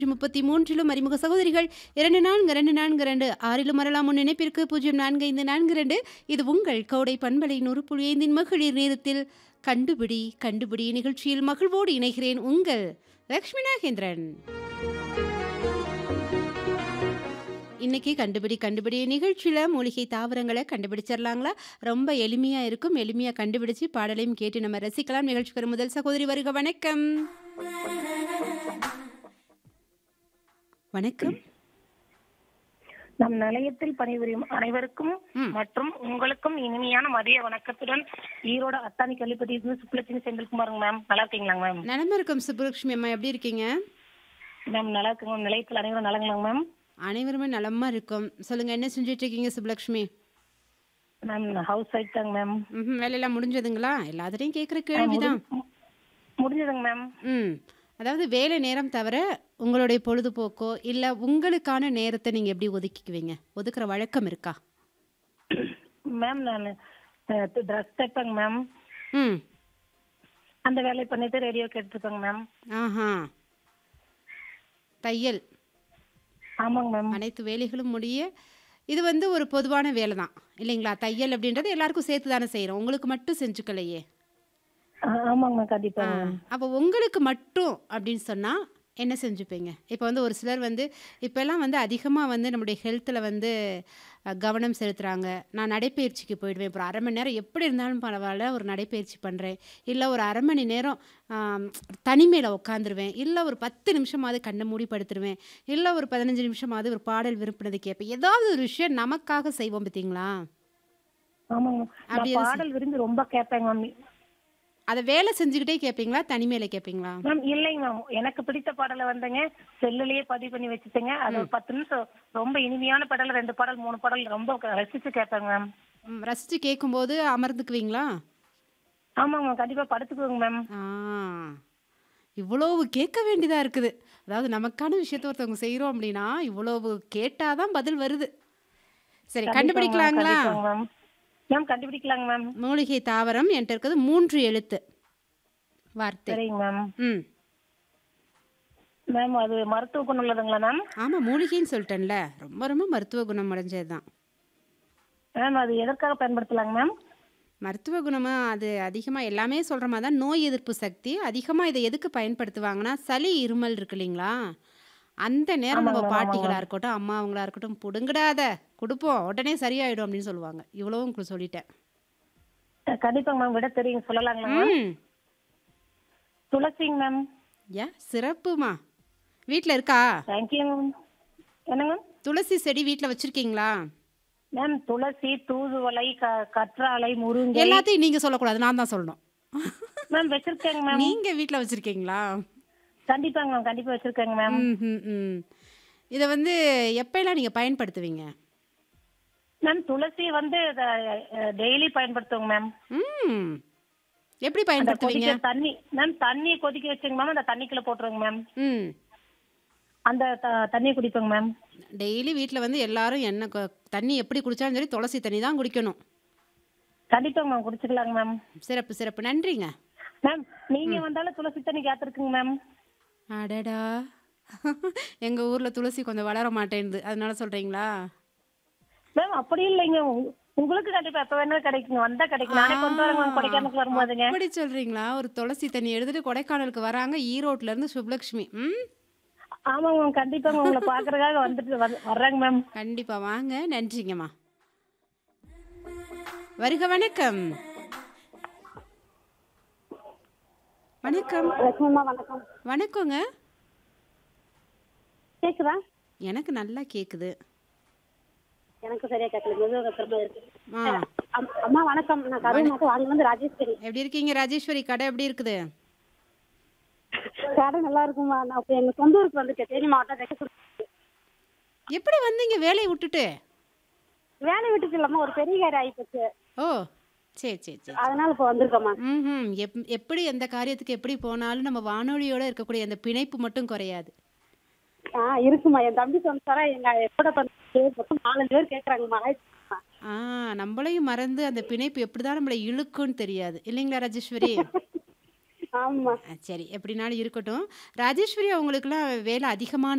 முப்பத்தி மூன்றிலும் அறிமுக சகோதரிகள் இரண்டு நான்கு இரண்டு நான்கு இரண்டு ஆறிலும் வரலாம் முன் நினைப்பிற்கு பூஜ்ஜியம் நான்கு ஐந்து நான்கு இரண்டு இது உங்கள் கோடை பண்பலை நூறு புள்ளி ஐந்தின் மகளிர் நேரத்தில் கண்டுபிடி கண்டுபிடி நிகழ்ச்சியில் மகிழ்வோடு இணைகிறேன் உங்கள் லக்ஷ்மி நாகேந்திரன் இன்னைக்கு கண்டுபிடி கண்டுபிடி நிகழ்ச்சியில் மூலிகை தாவரங்களை கண்டுபிடிச்சிடலாங்களா ரொம்ப எளிமையாக இருக்கும் எளிமையாக கண்டுபிடிச்சு பாடலையும் கேட்டு நம்ம ரசிக்கலாம் நிகழ்ச்சிக்கு வரும் முதல் சகோதரி வருக வணக்கம் வணக்கம் நம் நிலையத்தில் பணிபுரியும் அனைவருக்கும் ம். மற்றும் உங்களுக்கும் இனிமையான மதிய வணக்கத்துடன் ஈரோடு அத்தானி கல்விப்பட்டி சுப்புலட்சுமி செந்தில்குமாருங்க மேம் நல்லா இருக்கீங்களாங்க மேம் நலமா இருக்கும் சுப்புலட்சுமி அம்மா எப்படி இருக்கீங்க மேம் நல்லா இருக்குங்க மேம். நிலையத்தில் அனைவரும் நலங்களாங்க மேம் அனைவருமே நலமா இருக்கும் சொல்லுங்க என்ன செஞ்சுட்டு இருக்கீங்க சுப்புலட்சுமி மேம் ஹவுஸ் ஒய்ஃப் தாங்க மேம் ம் வேலையெல்லாம் முடிஞ்சதுங்களா எல்லாத்துலேயும் கேட்குற கேள்விதான் மு- முடிஞ்சதுங்க மேம் ம் அதாவது வேலை நேரம் தவிர உங்களுடைய பொழுதுபோக்கோ இல்லை உங்களுக்கான நேரத்தை நீங்கள் எப்படி ஒதுக்கிக்குவீங்க ஒதுக்குற வழக்கம் இருக்கா மேம் நான் ட்ரெஸ் தைப்பேங்க மேம் ம் அந்த வேலையை பண்ணிட்டு ரேடியோ கேட்டுருக்கேங்க மேம் ஆஹா தையல் ஆமாங்க மேம் அனைத்து வேலைகளும் முடிய இது வந்து ஒரு பொதுவான வேலை தான் இல்லைங்களா தையல் அப்படின்றது எல்லாருக்கும் சேர்த்து தானே செய்கிறோம் உங்களுக்கு மட்டும் செஞ்சுக்கலையே ஆ- ஆமாங்க மேம் கண்டிப்பாங்க மேம் அப்போ உங்களுக்கு மட்டும் அப்படின்னு சொன்னால் என்ன செஞ்சுப்பீங்க இப்போ வந்து ஒரு சிலர் வந்து இப்போல்லாம் வந்து அதிகமாக வந்து நம்முடைய ஹெல்த்தில் வந்து அஹ், கவனம் செலுத்துகிறாங்க நான் நடைப்பயிற்சிக்கு போயிடுவேன் இப்போ ஒரு அரை மணி நேரம் எப்படி இருந்தாலும் பரவாயில்ல ஒரு நடைப்பயிற்சி பண்ணுறேன் இல்லை ஒரு அரை மணி நேரம் ஆம், தனிமையில் உட்காந்துருவேன் இல்லை ஒரு பத்து நிமிஷமாவது கண்ணை மூடி படுத்துருவேன் இல்லை ஒரு பதினஞ்சு நிமிஷமாவது ஒரு பாடல் விரும்பினது கேட்பேன் ஏதாவது ஒரு விஷயம் நமக்காக செய்வோம் பார்த்தீங்களா ஆமாங்க மேம் அப்படி நான் பாடல் விரும்பி ரொம்ப கேட்பேங்க மேம் அதை வேலை செஞ்சுக்கிட்டே கேட்பீங்களா தனிமையில் கேட்பீங்களா மேம் இல்லைங்க மேம் எனக்கு பிடித்த பாடலை வந்துங்க செல்லுலயே பதிவு பண்ணி வச்சுட்டேங்க அது ஒரு பத்து நிமிஷம் ரொம்ப இனிமையான பாடல் ரெண்டு பாடல் மூணு பாடல் ரொம்ப ரசிச்சு கேட்பேங்க மேம் ம், ரசித்து கேட்கும்போது அமர்ந்துக்குவீங்களா ஆமாங்க மேம் கண்டிப்பா படுத்துக்குவோங்க மேம் ஆ இவ்வளவு கேட்க வேண்டியதாக இருக்குது அதாவது நமக்கான விஷயத்த ஒருத்தவங்க செய்கிறோம் அப்படின்னா இவ்வளவு கேட்டால் தான் பதில் வருது சரி கண்டுபிடிக்கலாங்களா மேம் மேம் கண்டுபிடிக்கலாங்க மேம் மூலிகை தாவரம் என்கிட்ட இருக்கிறது மூன்று எழுத்து வார்த்தை சரிங்க மேம் ம் மேம் அது மருத்துவ குணம் உள்ளதுங்களா மேம் ஆமாம் மூலிகைன்னு சொல்லிட்டேன்ல ரொம்ப ரொம்ப மருத்துவ குணம் அடைஞ்சது தான் மேம் அது எதற்காக பயன்படுத்தலாங்க மேம் மருத்துவ குணமாக அது அதிகமாக எல்லாமே சொல்கிற மாதிரி தான் நோய் எதிர்ப்பு சக்தி அதிகமாக இதை எதுக்கு பயன்படுத்துவாங்கன்னா சளி இருமல் இருக்கு இல்லைங்களா அந்த நேரம் நம்ம பாட்டிகளாக இருக்கட்டும் அம்மாவங்களா இருக்கட்டும் புடுங்கிடாத கொடுப்போம் உடனே சரியாயிடும் அப்படின்னு சொல்லுவாங்க இவ்வளவும் உங்களுக்கு சொல்லிட்டேன் அஹ் கண்டிப்பாங்க மேம் விட தெரியும் சொல்லலாங்களா மேம் ம் துளசிங்க மேம் ஏ சிறப்புமா வீட்டில் இருக்கா தேங்க்யூ மேம் என்னங்க துளசி செடி வீட்டில் வச்சுருக்கீங்களா மேம் துளசி தூதுவளை க- கற்றாழை முருங்கை எல்லாத்தையும் நீங்கள் சொல்லக்கூடாது நான் தான் சொல்லணும் மேம் வச்சிருக்கேங்க மேம் நீங்கள் வீட்டில் வச்சுருக்கீங்களா கண்டிப்பாங்க மேம் கண்டிப்பா வச்சிருக்கேங்க மேம் ம் ம் ம் இதை வந்து எப்போல்லாம் நீங்கள் பயன்படுத்துவீங்க மேம் துளசி வந்து டெய்லி பயன்படுத்துவோங்க மேம் ம் எப்படி அந்த பயன்படுத்துவீங்க கொதிக்க தண்ணி மேம் தண்ணி கொதிக்க வச்சுங்க மேம் அந்த தண்ணிக்குள்ள போட்டுருங்க மேம் ம் அந்த த- தண்ணியை குடிப்பேங்க மேம் டெய்லி வீட்டில் வந்து எல்லாரும் என்ன கொ- தண்ணி எப்படி குடித்தாலும் சரி துளசி தண்ணி தான் குடிக்கணும் கண்டிப்பாங்க மேம் குடிச்சுக்கலாங்க மேம் சிறப்பு சிறப்பு நன்றிங்க மேம் நீங்க வந்தாலும் துளசி தண்ணி காத்திருக்குங்க மேம் அடடா எங்கள் ஊரில் துளசி கொஞ்சம் வளர மாட்டேங்குது அதனால சொல்கிறீங்களா மேம் அப்படி இல்லைங்க உங்க- உங்களுக்கு கண்டிப்பா எப்ப வேணாலும் கிடைக்குங்க வந்தா கிடைக்கும் நானே கொண்டு வரேங்க மேம் கொடைக்கானலுக்கு வரும்போதுங்க அப்படி சொல்கிறீங்களா ஒரு துளசி தண்ணி எடுத்துட்டு கொடைக்கானலுக்கு வராங்க ஈரோட்ல இருந்து சுப்லக்ஷ்மி ம் ஆமாங்க மேம் கண்டிப்பாங்க உங்களை பாக்குறதுக்காக வந்துட்டு வர- வர்றாங்க மேம் கண்டிப்பாக வாங்க நன்றிங்கம்மா வருக வணக்கம் வணக்கம் லட்சுமிமா வணக்கம் வணக்கங்க கேக்குதா எனக்கு நல்லா கேட்குது எனக்கு சரியா கேட்கல மெதுவாக திரும்ப இருக்கு ஆ அம்- அம்மா வணக்கம் நான் கரூர் மாவட்டம் வாங்கி வந்து ராஜேஸ்வரி எப்படி இருக்கீங்க ராஜேஸ்வரி கடை எப்படி இருக்குது கடை நல்லா இருக்குமா நான் இப்போ எங்க சொந்த ஊருக்கு வந்துட்டேன் தேனி மாவட்டம் வெக்கசூர். எப்படி வந்தீங்க வேலையை விட்டுட்டு வேலை விட்டுட்டு இல்லாம ஒரு பெரிய காரி ஆயிப்போச்சு ஓ சரி சரி சரி அதனால இப்போ வந்திருக்கோம்மா ம் எப் எப்படி எந்த காரியத்துக்கு எப்படி போனாலும் நம்ம வானொலியோட இருக்கக்கூடிய அந்த பிணைப்பு மட்டும் குறையாது ஆ இருக்குமா என் தம்பி சொன்னாரா எங்க எப்பட பண்ணி மொத்தம் நாலு பேர் கேட்கறாங்கம்மா ஆயிடுச்சுமா. ஆ நம்மளையும் மறந்து அந்த பிணைப்பு எப்படி தான் நம்மளை இழுக்குன்னு தெரியாது இல்லைங்களா ராஜேஸ்வரி ஆமா ஆ, சரி எப்படினாலும் இருக்கட்டும் ராஜேஸ்வரி அவங்களுக்குலாம் வேலை அதிகமான